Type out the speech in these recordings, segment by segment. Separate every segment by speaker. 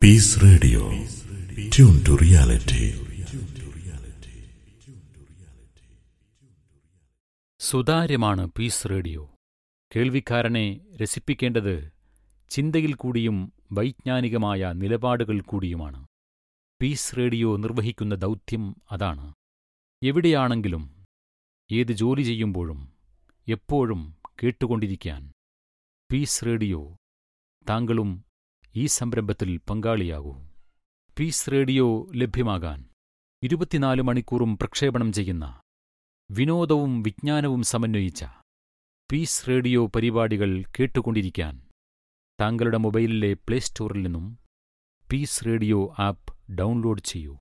Speaker 1: piece radio tune to reality
Speaker 2: സുതാര്യമാണ് peace radio കേൾവിക്കാരനെ രസിപ്പിക്കേണ്ടത് ചിന്തയിൽ കൂടിയും വൈജ്ഞാനികമായ നിലപാടുകൾ കൂടിയുമാണ് പീസ് റേഡിയോ നിർവഹിക്കുന്ന ദൗത്യം അതാണ് എവിടെയാണെങ്കിലും ഏത് ജോലി ചെയ്യുമ്പോഴും എപ്പോഴും കേട്ടുകൊണ്ടിരിക്കാൻ പീസ് റേഡിയോ താങ്കളും ഈ സംരംഭത്തിൽ പങ്കാളിയാകൂ പീസ് റേഡിയോ ലഭ്യമാകാൻ ഇരുപത്തിനാല് മണിക്കൂറും പ്രക്ഷേപണം ചെയ്യുന്ന വിനോദവും വിജ്ഞാനവും സമന്വയിച്ച പീസ് റേഡിയോ പരിപാടികൾ കേട്ടുകൊണ്ടിരിക്കാൻ താങ്കളുടെ മൊബൈലിലെ പ്ലേ സ്റ്റോറിൽ നിന്നും പീസ് റേഡിയോ ആപ്പ് ഡൗൺലോഡ് ചെയ്യൂ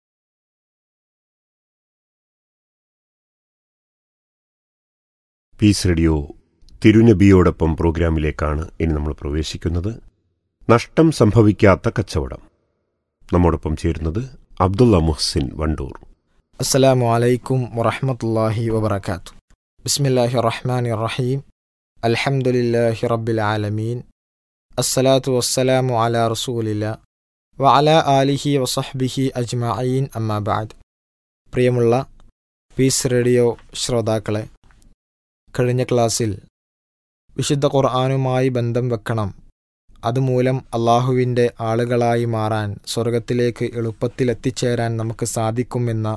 Speaker 3: പീസ് റേഡിയോ തിരുനബിയോടൊപ്പം പ്രോഗ്രാമിലേക്കാണ് ഇനി നമ്മൾ പ്രവേശിക്കുന്നത് നഷ്ടം സംഭവിക്കാത്ത കച്ചവടം നമ്മോടൊപ്പം ചേരുന്നത് അബ്ദുള്ള മുഹ്സിൻ വണ്ടൂർ
Speaker 4: അസ്സലാമു അലൈക്കും വറഹ്മത്തുള്ളാഹി വബറകാത്തു ബിസ്മില്ലാഹി റഹ്മാനി റഹീം അൽഹംദുലില്ലാഹി റബ്ബിൽ ആലമീൻ അസ്സലാത്തു വസ്സലാമു അലാ റസൂലില്ല വ അലാ ആലിഹി വസഹ്ബിഹി അജ്മഈൻ അമ്മാ ബഅദ് പ്രിയമുള്ള പീസ് റേഡിയോ ശ്രോതാക്കളെ കഴിഞ്ഞ ക്ലാസ്സിൽ വിശുദ്ധ ഖുർആാനുമായി ബന്ധം വെക്കണം അതുമൂലം അള്ളാഹുവിൻ്റെ ആളുകളായി മാറാൻ സ്വർഗത്തിലേക്ക് എളുപ്പത്തിൽ എത്തിച്ചേരാൻ നമുക്ക് സാധിക്കുമെന്ന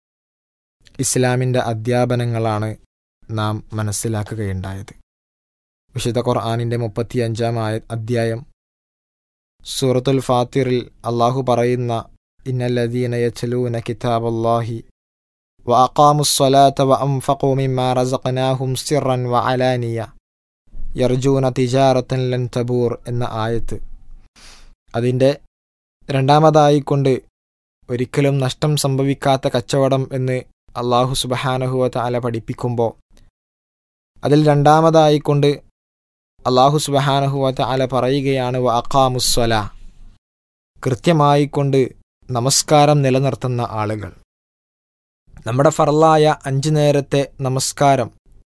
Speaker 4: ഇസ്ലാമിൻ്റെ അധ്യാപനങ്ങളാണ് നാം മനസ്സിലാക്കുകയുണ്ടായത് വിശുദ്ധ ഖുർആാനിൻ്റെ മുപ്പത്തിയഞ്ചാം ആയ അധ്യായം സൂറത്തുൽ ഫാത്തിറിൽ അള്ളാഹു പറയുന്ന ഇന്നല്ലദീന യച്ലൂന കിതാബല്ലാഹി വ അഖാമുസ്സലാത്ത വ അംഫഖു മിമ്മാ റസഖനാഹും സിറൻ വ അലാനിയ യർജൂന തിജാറത്തൻ ലൻ തബൂർ എന്ന ആയത്ത് അതിൻ്റെ രണ്ടാമതായിക്കൊണ്ട് ഒരിക്കലും നഷ്ടം സംഭവിക്കാത്ത കച്ചവടം എന്ന് അള്ളാഹു സുബഹാനഹുവ താല പഠിപ്പിക്കുമ്പോൾ അതിൽ രണ്ടാമതായിക്കൊണ്ട് അള്ളാഹു സുബഹാനഹുവ താല പറയുകയാണ് വ അഖാമുസ്വല കൃത്യമായിക്കൊണ്ട് നമസ്കാരം നിലനിർത്തുന്ന ആളുകൾ നമ്മുടെ ഫറലായ അഞ്ചു നേരത്തെ നമസ്കാരം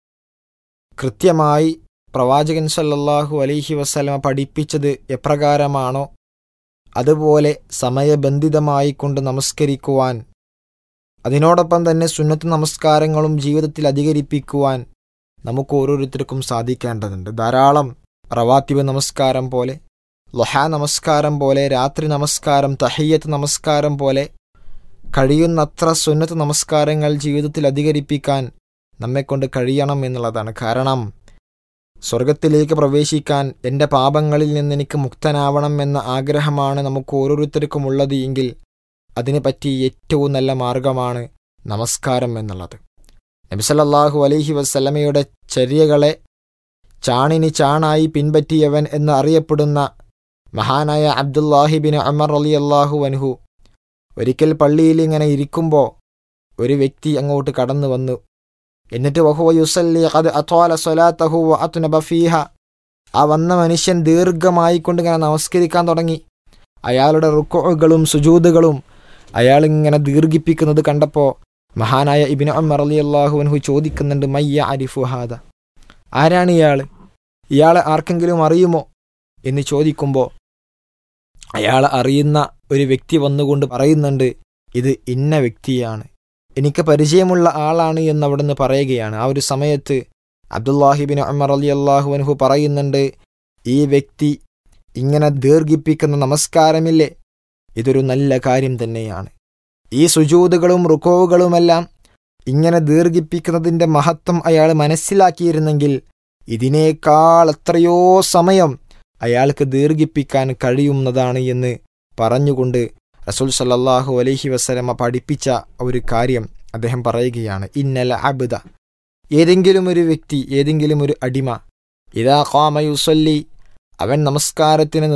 Speaker 4: കൃത്യമായി പ്രവാചകൻ സല്ലല്ലാഹു അലൈഹി വസല്ലമ പഠിപ്പിച്ചത് എപ്രകാരമാണോ അതുപോലെ സമയബന്ധിതമായി കൊണ്ട് നമസ്കരിക്കുവാൻ അതിനോടൊപ്പം തന്നെ സുന്നത്ത് നമസ്കാരങ്ങളും ജീവിതത്തിൽ അധികരിപ്പിക്കുവാൻ നമുക്ക് ഓരോരുത്തർക്കും സാധിക്കേണ്ടതുണ്ട് ധാരാളം റവാത്തിബ് നമസ്കാരം പോലെ ലൊഹാ നമസ്കാരം പോലെ രാത്രി നമസ്കാരം തഹയ്യത്ത് നമസ്കാരം പോലെ കഴിയുന്നത്ര സുന്നത്ത് നമസ്കാരങ്ങൾ ജീവിതത്തിൽ അധികരിപ്പിക്കാൻ നമ്മെക്കൊണ്ട് കഴിയണം എന്നുള്ളതാണ് കാരണം സ്വർഗത്തിലേക്ക് പ്രവേശിക്കാൻ എൻ്റെ പാപങ്ങളിൽ നിന്ന് എനിക്ക് മുക്തനാവണം എന്ന ആഗ്രഹമാണ് നമുക്ക് ഓരോരുത്തർക്കും ഉള്ളത് എങ്കിൽ അതിനെ പറ്റി ഏറ്റവും നല്ല മാർഗമാണ് നമസ്കാരം എന്നുള്ളത് നബിസല്ലാഹു അലൈഹി വസ്ലമയുടെ ചര്യകളെ ചാണിനി ചാണായി പിൻപറ്റിയവൻ എന്ന് അറിയപ്പെടുന്ന മഹാനായ അബ്ദുല്ലാഹിബിൻ അമർ അലി അള്ളാഹു അൻഹു ഒരിക്കൽ പള്ളിയിൽ ഇങ്ങനെ ഇരിക്കുമ്പോൾ ഒരു വ്യക്തി അങ്ങോട്ട് കടന്നു വന്നു എന്നിട്ട് വഹുവ യുസല്ലി ഖദ് അത്വാല സ്വലാത്തഹു വ അത്നബ ഫീഹ ആ വന്ന മനുഷ്യൻ ദീർഘമായി കൊണ്ട് ഇങ്ങനെ നമസ്കരിക്കാൻ തുടങ്ങി അയാളുടെ റുക്കുകളും സുജൂദുകളും അയാൾ ഇങ്ങനെ ദീർഘിപ്പിക്കുന്നത് കണ്ടപ്പോൾ മഹാനായ ഇബിന് അമർ അലി അള്ളാഹുവിൻഹു ചോദിക്കുന്നുണ്ട് മയ്യ അരിഫുഹാദ ആരാണ് ഇയാൾ ഇയാളെ ആർക്കെങ്കിലും അറിയുമോ എന്ന് ചോദിക്കുമ്പോൾ അയാൾ അറിയുന്ന ഒരു വ്യക്തി വന്നുകൊണ്ട് പറയുന്നുണ്ട് ഇത് ഇന്ന വ്യക്തിയാണ് എനിക്ക് പരിചയമുള്ള ആളാണ് എന്ന് അവിടുന്ന് പറയുകയാണ് ആ ഒരു സമയത്ത് അബ്ദുല്ലാഹിബിൻ അമർ അലി അള്ളാഹുവിൻഹു പറയുന്നുണ്ട് ഈ വ്യക്തി ഇങ്ങനെ ദീർഘിപ്പിക്കുന്ന നമസ്കാരമില്ലേ ഇതൊരു നല്ല കാര്യം തന്നെയാണ് ഈ സുജൂതുകളും റുക്കോവുകളുമെല്ലാം ഇങ്ങനെ ദീർഘിപ്പിക്കുന്നതിൻ്റെ മഹത്വം അയാൾ മനസ്സിലാക്കിയിരുന്നെങ്കിൽ ഇതിനേക്കാൾ എത്രയോ സമയം അയാൾക്ക് ദീർഘിപ്പിക്കാൻ കഴിയുന്നതാണ് എന്ന് പറഞ്ഞുകൊണ്ട് റസൂൽ സല്ലാഹു അലൈഹി വസ്ലമ പഠിപ്പിച്ച ഒരു കാര്യം അദ്ദേഹം പറയുകയാണ് ഇന്നല അബുദ ഏതെങ്കിലും ഒരു വ്യക്തി ഏതെങ്കിലും ഒരു അടിമ ഇതാ ഖാമയുസല്ലി അവൻ നമസ്കാരത്തിന്